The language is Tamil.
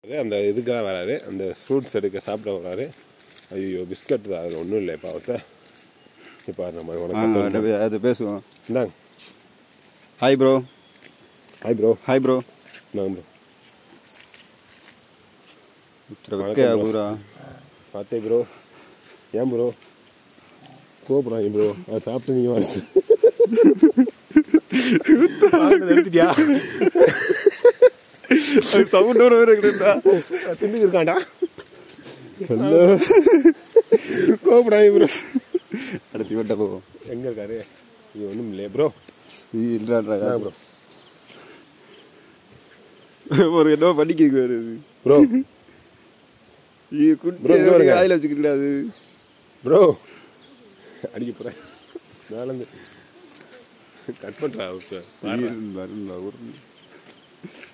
அந்த இதுக்காக வராரு அந்த ஃப்ரூட்ஸ் எடுக்க சாப்பிட வராரு ஐயோ பிஸ்கட் தான் அது ஒன்றும் இல்லை பாவத்தை இப்போ நம்ம உனக்கு அது பேசுவோம் இந்தாங்க hi bro hi bro hi bro இந்தாங்க ப்ரோ வெக்கையா bro. பூரா பார்த்தே ப்ரோ ஏன் ப்ரோ கோபுறாங்க ப்ரோ அது சாப்பிட்டு நீங்கள் வரச்சு எடுத்துட்டியா சவுண்டோட வேற இருக்குடா திண்டுக்கு இருக்காண்டா ஹலோ கோபுறாங்க ப்ரோ அடுத்து விட்ட போவோம் எங்கே இருக்காரு இது ஒன்றும் இல்லையே ப்ரோ இல்லைன்றா ப்ரோ ஒரு என்ன படிக்க வருது ப்ரோ இது Bro, இங்க குட்டி வருங்க. ஆயில வச்சுக்கிட்டு அது ப்ரோ அடிக்க போகிறேன் மேலேருந்து கட் பண்ணுறா வரும் வரும்